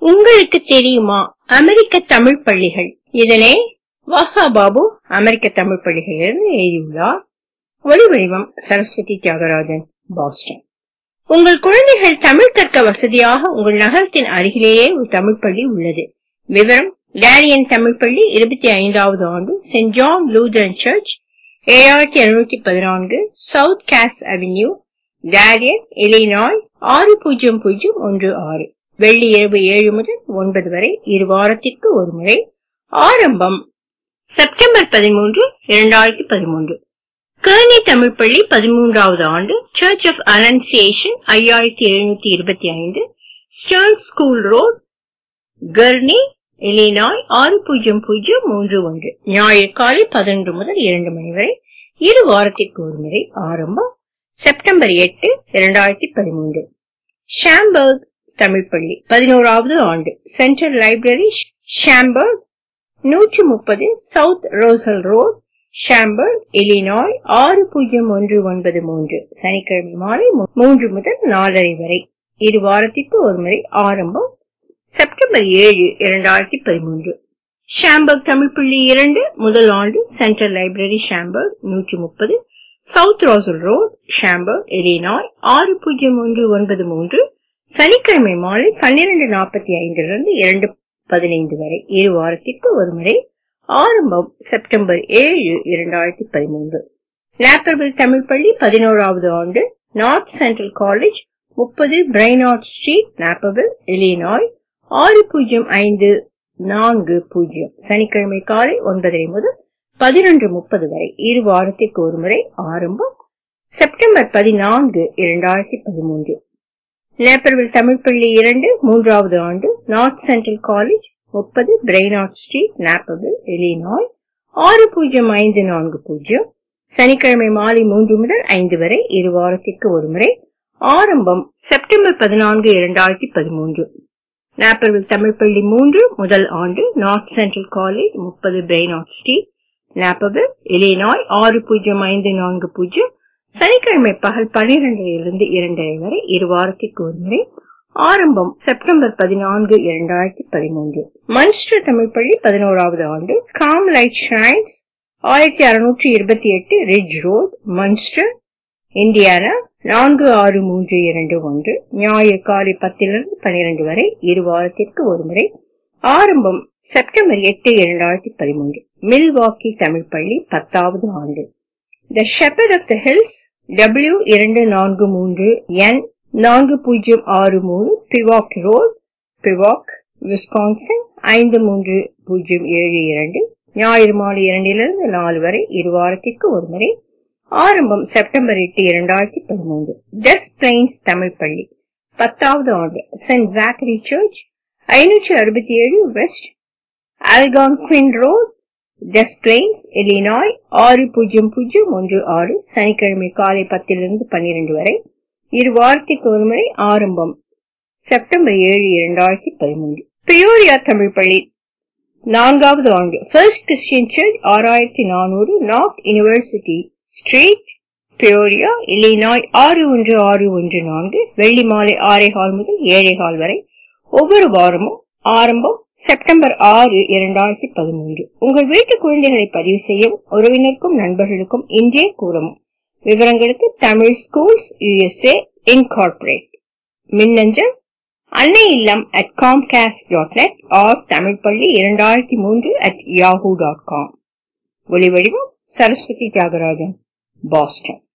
உங்களுக்கு தெரியுமா அமெரிக்க தமிழ் பள்ளிகள் இதனை வாசா பாபு அமெரிக்க தமிழ் பள்ளிகளிலிருந்து எழுதியுள்ளார் ஒளி வடிவம் சரஸ்வதி தியாகராஜன் பாஸ்டன் உங்கள் குழந்தைகள் தமிழ் கற்க வசதியாக உங்கள் நகரத்தின் அருகிலேயே ஒரு தமிழ் பள்ளி உள்ளது விவரம் டேரியன் தமிழ் பள்ளி இருபத்தி ஐந்தாவது ஆண்டு சென்ட் ஜான் லூதரன் சர்ச் ஏழாயிரத்தி இருநூத்தி பதினான்கு south Cass avenue Darien Illinois ஆறு பூஜ்ஜியம் பூஜ்ஜியம் ஒன்று ஆறு வெள்ளி இரவு ஏழு முதல் ஒன்பது வரை இரு வாரத்திற்கு ஒரு முறை ஆரம்பம் செப்டம்பர் பதிமூன்று இரண்டாயிரத்தி பதிமூன்று கேர்னி தமிழ் பள்ளி பதிமூன்றாவது ஆண்டு சர்ச் ஆஃப் அனன்சியேஷன் ஐயாயிரத்தி எழுநூத்தி இருபத்தி ஐந்து Stearns school road Gurnee Illinois ஆறு பூஜ்ஜியம் பூஜ்ஜியம் மூன்று ஒன்று ஞாயிறு காலை பதினொன்று முதல் இரண்டு மணி வரை இரு வாரத்திற்கு ஒரு முறை ஆரம்பம் செப்டம்பர் எட்டு இரண்டாயிரத்தி பதிமூன்று ஷாம்பர்க் தமிழ் பள்ளி பதினோராவது ஆண்டு சென்ட்ரல் லைப்ரரி ஷாம்பர்க் நூற்றி முப்பது south Roselle road Schaumburg Illinois ஆறு பூஜ்ஜியம் ஒன்று ஒன்பது மூன்று சனிக்கிழமை மாலை மூன்று முதல் நாலரை வரை இரு வாரத்திற்கு ஒரு முறை ஆரம்பம் செப்டம்பர் ஏழு இரண்டாயிரத்தி பதிமூன்று ஷாம்பர்க் தமிழ் பள்ளி இரண்டு முதல் ஆண்டு சென்ட்ரல் லைப்ரரி ஷாம்பர்க் நூற்றி முப்பது south Roselle road Schaumburg Illinois ஆறு பூஜ்ஜியம் ஒன்று ஒன்பது மூன்று சனிக்கிழமை மாலை பன்னிரண்டு நாற்பத்தி ஐந்திலிருந்து இரண்டு பதினைந்து வரை இரு வாரத்திற்கு ஒரு முறை ஆரம்பம் செப்டம்பர் ஏழு இரண்டாயிரத்தி பதிமூன்று லேப்பர்வில் தமிழ் பள்ளி பதினோராவது ஆண்டு நார்த் சென்ட்ரல் காலேஜ் முப்பது பிரைனாட் ஸ்ட்ரீட் நாப்பவில் இலினாய் ஆறு பூஜ்ஜியம் ஐந்து நான்கு பூஜ்ஜியம் சனிக்கிழமை காலை ஒன்பதரை முதல் பதினொன்று முப்பது வரை இரு வாரத்திற்கு ஒரு முறை ஆரம்பம் செப்டம்பர் பதினான்கு இரண்டாயிரத்தி பதிமூன்று நேப்பர்வில் தமிழ் பள்ளி இரண்டு மூன்றாவது ஆண்டு நார்த் சென்ட்ரல் காலேஜ் முப்பது பிரைனாட் ஸ்ட்ரீட் நாப்பவில் இலினாய் ஆறு பூஜ்ஜியம் ஐந்து நான்கு பூஜ்ஜியம் சனிக்கிழமை மாலை மூன்று முதல் ஐந்து வரை இரு வாரத்திற்கு ஒரு முறை ஆரம்பம் செப்டம்பர் பதினான்கு இரண்டாயிரத்தி பதிமூன்று நாப்பர்வில் தமிழ் பள்ளி மூன்று முதல் ஆண்டு நார்த் சென்ட்ரல் காலேஜ் முப்பது பிரைனாட் ஸ்ட்ரீட் நாப்பவில் இலினாய் ஆறு பூஜ்ஜியம் ஐந்து நான்கு பூஜ்ஜியம் சனிக்கிழமை பகல் பனிரெண்டரையிலிருந்து இரண்டரை வரை இரு வாரத்திற்கு ஒரு முறை ஆரம்பம் செப்டம்பர் பதினான்கு இரண்டாயிரத்தி பதிமூன்று மன்ஸ்டர் தமிழ் பள்ளி பதினோராவது ஆண்டு காம் லைட் ஷைன்ஸ் ஆயிரத்தி அறுநூற்றி இருபத்தி எட்டு ரிட்ஜ் ரோட் மன்ஸ்டர் இந்தியானா நான்கு ஆறு மூன்று இரண்டு ஒன்று ஞாயிறு காலை பத்திலிருந்து பனிரெண்டு வரை இரு வாரத்திற்கு ஒரு முறை ஆரம்பம் செப்டம்பர் எட்டு இரண்டாயிரத்தி பதிமூன்று மில்வாக்கி தமிழ் பள்ளி பத்தாவது ஆண்டு the Shepherd of the Hills W இரண்டு நான்கு மூன்று என் நான்கு பூஜ்ஜியம் ஆறு மூணு பிவாக் ரோட் பிவாக் விஸ்கான்சன் ஐந்து மூன்று பூஜ்ஜியம் ஏழு இரண்டு ஞாயிறு மாலை இரண்டிலிருந்து நாலு வரை இரு வாரத்திற்கு ஒரு முறை ஆரம்பம் செப்டம்பர் எட்டு இரண்டாயிரத்தி பதிமூன்று டெஸ் பிளைன்ஸ் தமிழ் பள்ளி பத்தாவது ஆண்டு சென்ட் ஜாக்கரி சர்ச் ஐநூற்றி அறுபத்தி ஏழு west Algonquin road Des Plaines Illinois ஆறு பூஜ்ஜியம் பூஜ்ஜியம் ஒன்று ஆறு சனிக்கிழமை காலை பத்திலிருந்து பன்னிரண்டு வரை இரு வாரத்திற்கு ஒரு முறை ஆரம்பம் செப்டம்பர் ஏழு இரண்டாயிரத்தி பதிமூன்று பியோரியா தமிழ் பள்ளி நான்காவது ஆண்டு ஃபர்ஸ்ட் கிறிஸ்டியன் சர்ச் ஆறாயிரத்தி நானூறு north university street Peoria Illinois ஆறு ஒன்று ஆறு ஒன்று நான்கு வெள்ளி மாலை ஆறே கால் முதல் ஏழே கால் வரை ஒவ்வொரு வாரமும் ஆரம்பம் செப்டம்பர் ஆறு இரண்டாயிரத்தி பதிமூன்று உங்கள் வீட்டு குழந்தைகளை பதிவு செய்யவும் உறவினருக்கும் நண்பர்களுக்கும் இன்றே கூறவும் விவரங்களுக்கு தமிழ் ஸ்கூல்ஸ் யுஎஸ்ஏ இன்கார்பரேட் மின்னஞ்சல் அன்னை இல்லம் at Comcast dot net or Tamil பள்ளி இரண்டாயிரத்தி மூன்று அட் யாஹூ டாட் காம் ஒலிவடிவம் சரஸ்வதி தியாகராஜன் பாஸ்டன்